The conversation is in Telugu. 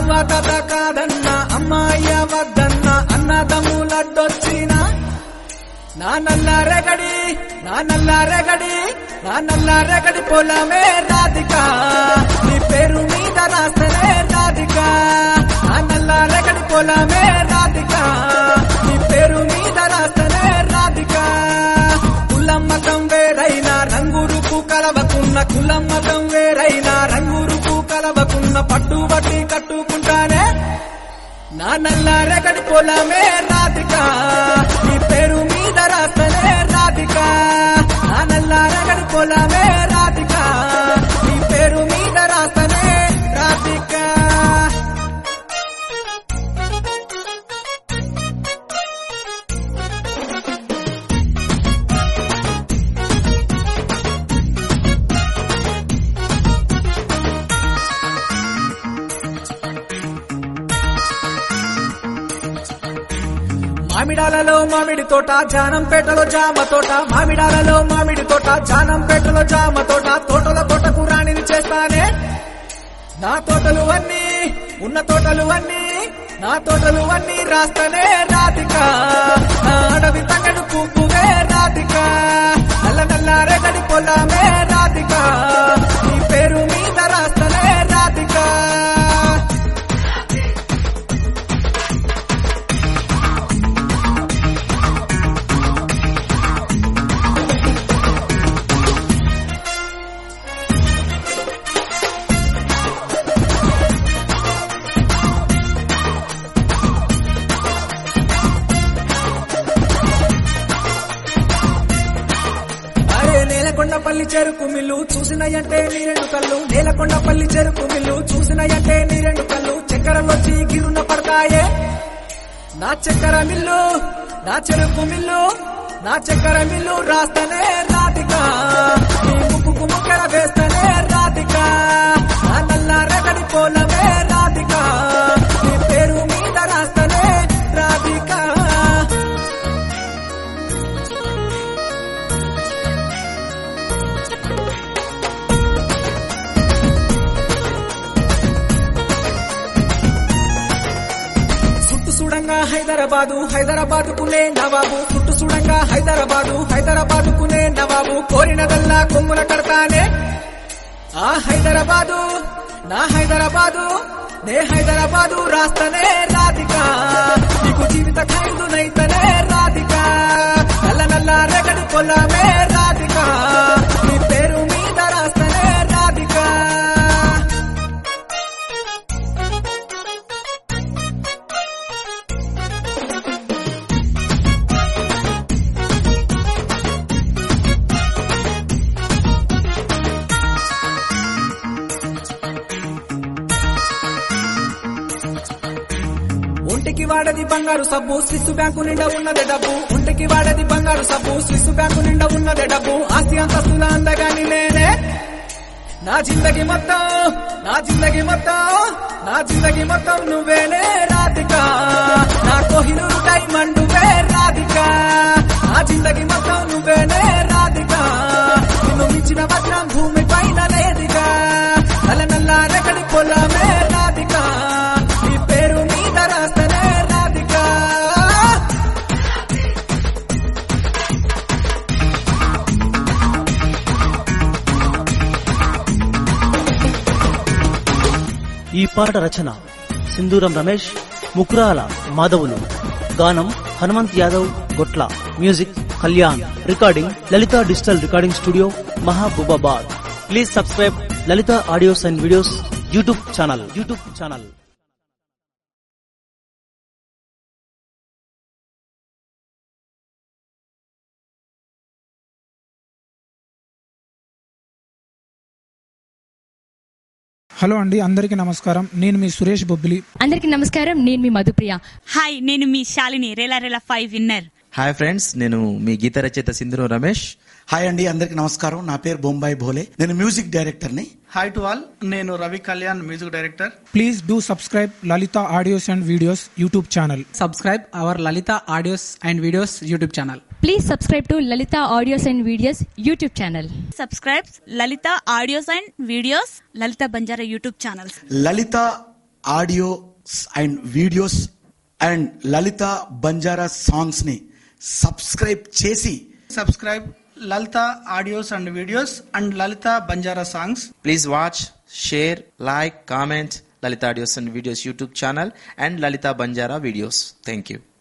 అవ్వ తాత కాదన్న అమ్మాయ వద్దన్న అన్నదమ్ములడ్డొచ్చినా నా నల్లారెగడి నా నల్లారెగడి నా నల్లారెగడి పొలమే రాధిక నీ పేరు మీద రాసనే రాధిక నా నల్లారెగడి పొలమే రాధిక నీ పేరు మీద రాసనే రాధిక కులమ్మతం వేరైన రంగురుపు కలవకున్న కులమ్మతం వేరైన రంగురుపు కలవకున్న పట్టుబట్టి కట్టుకుంటానే నా నల్లారెగడి పొలమే రాధిక నీ పేరు మీద రాసనే రాధిక నా నల్లారెగడి పొలమే రాధిక నీ పేరు మీద రాసనే రాధిక మామిడాలలో మామిడి తోట జానంపేటలో జామ తోట మామిడాలలో మామిడి తోట జానంపేటలో జామ తోట తోటల తోటకు రాణిని చేస్తానే నా తోటలు అన్నీ ఉన్న తోటలు అన్నీ నా తోటలు అన్నీ రాస్తానే రాధిక నా అడవి తంగడు పువ్వువే రాధిక నల్ల నల్ల రెగడి పొలమే రాధిక నీ పేరు మీద రాస్తానే రాధిక అరే నేలకొండపల్లి చెరుకు మిల్లు చూసినయంటే నీ రెండు కళ్ళు నేలకొండపల్లి చెరుకు మిల్లు చూసినయంటే నీ రెండు కళ్ళు చక్కెరలొచ్చి గిరున పడతాయే నా చక్కెర మిల్లు నా చెరుకు మిల్లు నా చక్కెర మిల్లు రాస్తనే రాధిక నీ ముక్కుకు ముక్కర వేస్తనే రాధిక నా నల్ల రెగడి పోలమే రాధిక నీ పేరు మీద రాస్తనే రాధిక సుట్టు సుడంగా హైదరాబాదు హైదరాబాద్ కునే నవాబు సుట్టు సుడంగా హైదరాబాదు హైదరాబాద్ కునే నవాబు కోరినదల్లా కొమ్ముల కడతానే ఆ హైదరాబాదు నా హైదరాబాదు నే హైదరాబాదు రాస్తనే రాధిక నీకు జీవిత ఖైదునైతనే రాధిక నల్ల నల్ల రెగడి పొలమే రాధిక నీ పేరు మీద రాస్తనే రాధిక ఒంటికి వాడది బంగారు సబ్బు స్విస్ బ్యాంకు నిండా ఉన్నదే డబ్బు ఒంటికి వాడది బంగారు సబ్బు స్విస్ బ్యాంకు నిండా ఉన్నదే డబ్బు ఆస్తి అంతస్తుల అందగాని నేనే నా జిందగి మొత్తం నా జిందగి మొత్తం నా జిందగి మొత్తం నువ్వేనే రాధిక నా కోహినూరు డైమండ్ వే రాధిక నా జిందగి మొత్తం నువ్వేనే రాధిక నిన్ను మించిన వజ్రం భూమి పైన లేదిగా నల్ల నల్ల రెగడి పొలమే రాధిక నీ పేరు మీద రాస్తనే రాధిక ఈ పాట రచన సింధూరం రమేష్ ముకురాల మాధవులు గానం Hanumanth Yadav Gotla music Kalyan recording Lalitha digital recording studio Mahabubabad please subscribe Lalitha audios and videos YouTube channel YouTube channel hello అండి అందరికీ నమస్కారం నేను మీ సురేష్ బొబ్బిలి అందరికీ నమస్కారం నేను మీ మధుప్రియ హాయ్ నేను మీ Shalini Rela Rela five winner hi friends నేను మీ గీత రచయిత సింధురు రమేష్ హాయ్ అండి అందరికి నమస్కారం నా పేరు బొంబాయి భోలే నేను మ్యూజిక్ డైరెక్టర్ని హాయ్ టు ఆల్ నేను Ravi Kalyan music director please do subscribe Lalitha audios and videos YouTube channel subscribe our Lalita audios and videos YouTube channel. Please subscribe to Lalitha audios and videos YouTube channel subscribe Lalitha audios and videos Lalitha Banjara YouTube channels Lalitha audios and videos and Lalitha Banjara songs ని సబ్స్క్రైబ్ చేసి subscribe Lalitha audios and videos and Lalitha Banjara songs please watch share like comment Lalitha audios and videos YouTube channel and Lalitha Banjara videos thank you